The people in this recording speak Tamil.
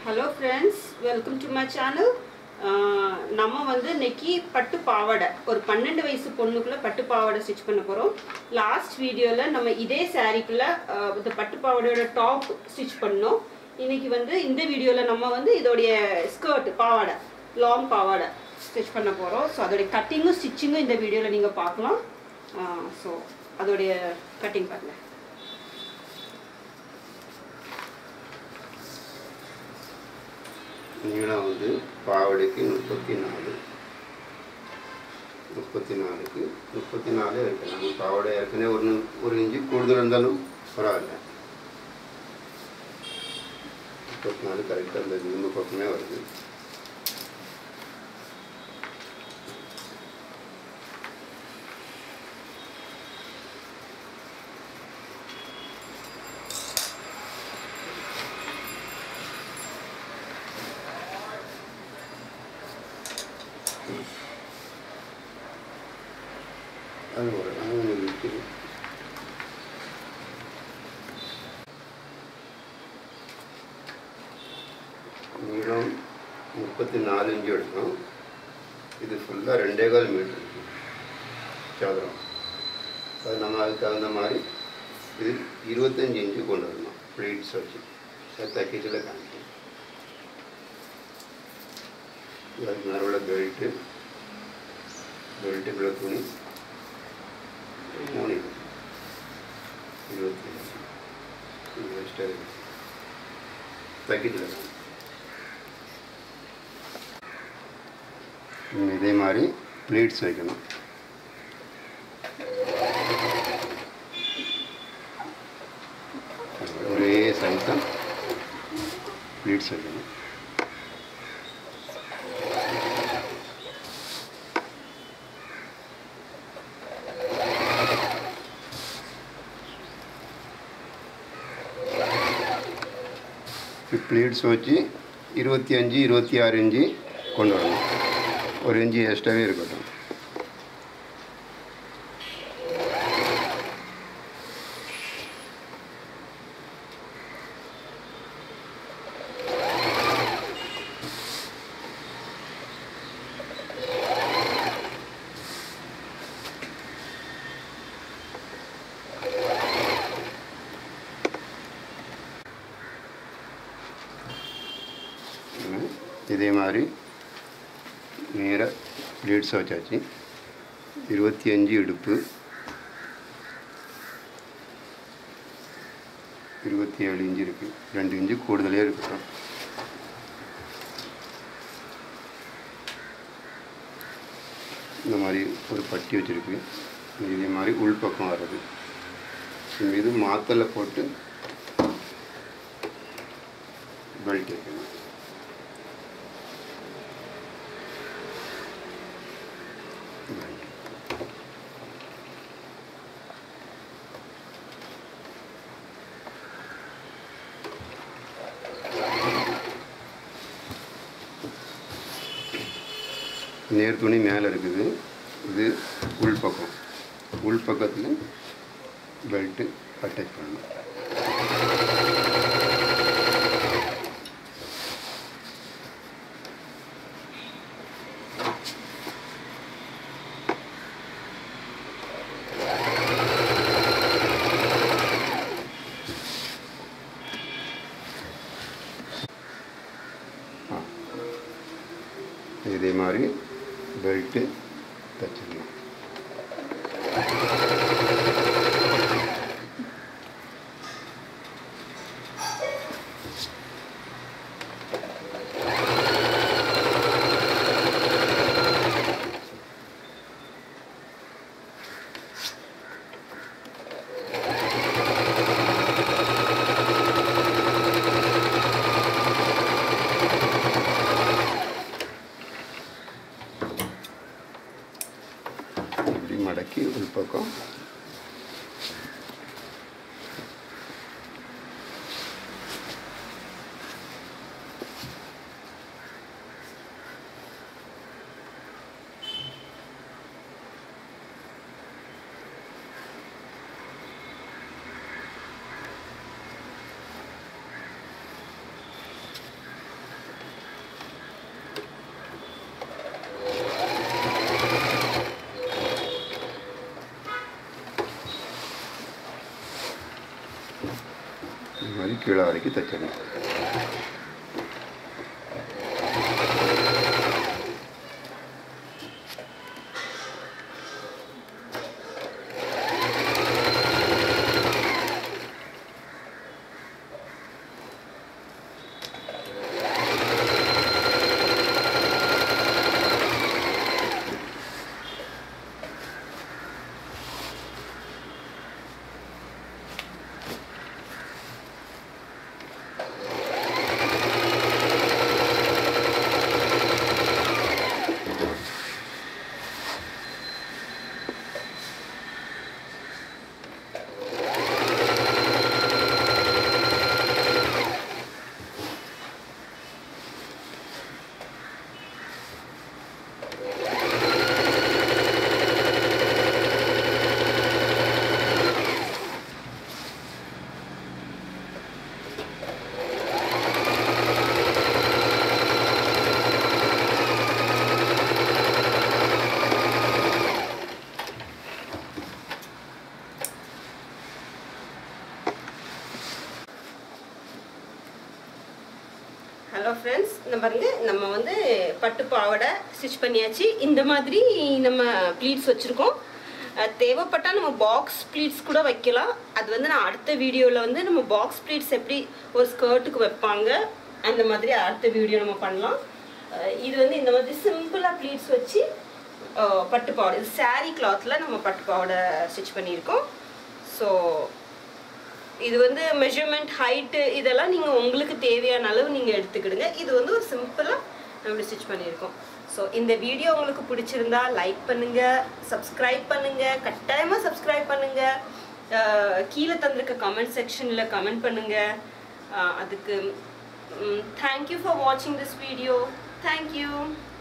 hello friends welcome to my channel நம்ம வந்து இன்னைக்கு பட்டு பாவாடை ஒரு பன்னெண்டு வயசு பொண்ணுக்குள்ள பட்டு பாவாடை ஸ்டிச் பண்ண போகிறோம் லாஸ்ட் வீடியோவில் நம்ம இதே சாரீக்குள்ள இந்த பட்டு பாவாடையோட டாப் ஸ்டிச் பண்ணோம் இன்னைக்கு வந்து இந்த வீடியோவில் நம்ம வந்து இதோடைய ஸ்கர்ட் பாவாடை லாங் பாவாடை ஸ்டிச் பண்ண போகிறோம் ஸோ அதோடைய கட்டிங்கும் ஸ்டிச்சிங்கும் இந்த வீடியோவில் நீங்கள் பார்க்கலாம் ஸோ அதோடைய கட்டிங் பாருங்கள் நீளம் வந்து பாவாடைக்கு முப்பத்தி நாலு முப்பத்தி நாலுக்கு முப்பத்தி நாலு இருக்கு நம்ம பாவாடை ஏற்கனவே ஒரு ஒரு இன்ச்சு கூடுதல் இருந்தாலும் பரவாயில்ல முப்பத்தி நாலு கரெக்டாக அந்த இரும்பு பக்கமே வருது அது ஒரு அது இருக்குது நீளம் முப்பத்தி நாலு இன்ச்சு எடுக்கும் இது ஃபுல்லாக ரெண்டே கால் மீட்டர் இருக்கு சதுரம் அது நம்ம அதுக்கு தகுந்த மாதிரி இது இருபத்தஞ்சி இன்ச்சு கொண்டு வரணும் ப்ளீட்ஸ் வச்சு தைக்கச்சில் காமிக்கும் அதுக்கு நடுவில் பெல்ட்டு பெல்ட்டுக்குள்ள துணி மூணு இருபத்தி இது வச்சுட்டு தைக்கத்தில் இதே மாதிரி ப்ளீட்ஸ் வைக்கணும் ஒரே சைஸ் தான் ப்ளீட்ஸ் வைக்கணும் ப்ளீட்ஸ் வச்சு இருபத்தி அஞ்சு இருபத்தி ஆறு இன்ச்சு கொண்டு வரணும் ஒரு இன்ச்சு எக்ஸ்ட்ராவே இருக்கட்டும் இதே மாதிரி நேராக ப்ளீட்ஸ் வச்சாச்சு இருபத்தி அஞ்சு இடுப்பு இருபத்தி ஏழு இன்ச்சு இருக்குது ரெண்டு இன்ச்சு கூடுதலே இருக்கட்டும் இந்த மாதிரி ஒரு பட்டி வச்சுருக்கு இதே மாதிரி உள்பக்கம் வர்றது இது மாத்தலை போட்டு பெல்ட் வைக்கணும் நேர் துணி மேலே இருக்குது இது உள் பக்கம் உள் பக்கத்தில் பெல்ட்டு அட்டாச் பண்ணணும் இதே மாதிரி பெல்ட்டு தைச்சிடலாம் கீழே வரைக்கும் தைச்சிடணும் ஹலோ ஃப்ரெண்ட்ஸ் இந்த பாருங்க நம்ம வந்து பட்டு பாவாடை ஸ்டிச் பண்ணியாச்சு இந்த மாதிரி நம்ம ப்ளீட்ஸ் வச்சுருக்கோம் தேவைப்பட்டால் நம்ம பாக்ஸ் ப்ளீட்ஸ் கூட வைக்கலாம் அது வந்து நான் அடுத்த வீடியோவில் வந்து நம்ம பாக்ஸ் ப்ளீட்ஸ் எப்படி ஒரு ஸ்கர்ட்டுக்கு வைப்பாங்க அந்த மாதிரி அடுத்த வீடியோ நம்ம பண்ணலாம் அஹ் இது வந்து இந்த மாதிரி சிம்பிளாக ப்ளீட்ஸ் வச்சு அஹ் பட்டு பாவாடை இது saree கிளாத்தில் நம்ம பட்டு பாவாடை ஸ்டிச் பண்ணியிருக்கோம் ஸோ இது வந்து மெஷர்மெண்ட் ஹைட்டு இதெல்லாம் நீங்கள் உங்களுக்கு தேவையான அளவு நீங்கள் எடுத்துக்கிடுங்க இது வந்து ஒரு சிம்பிளாக நம்ம ஸ்டிச் பண்ணியிருக்கோம் ஸோ இந்த வீடியோ உங்களுக்கு பிடிச்சிருந்தா லைக் பண்ணுங்கள் சப்ஸ்கிரைப் பண்ணுங்கள் கட்டாயமாக சப்ஸ்கிரைப் பண்ணுங்கள் கீழே தந்திருக்க கமெண்ட் செக்ஷனில் கமெண்ட் பண்ணுங்கள் அதுக்கு தேங்க்யூ ஃபார் வாட்சிங் திஸ் வீடியோ தேங்க்யூ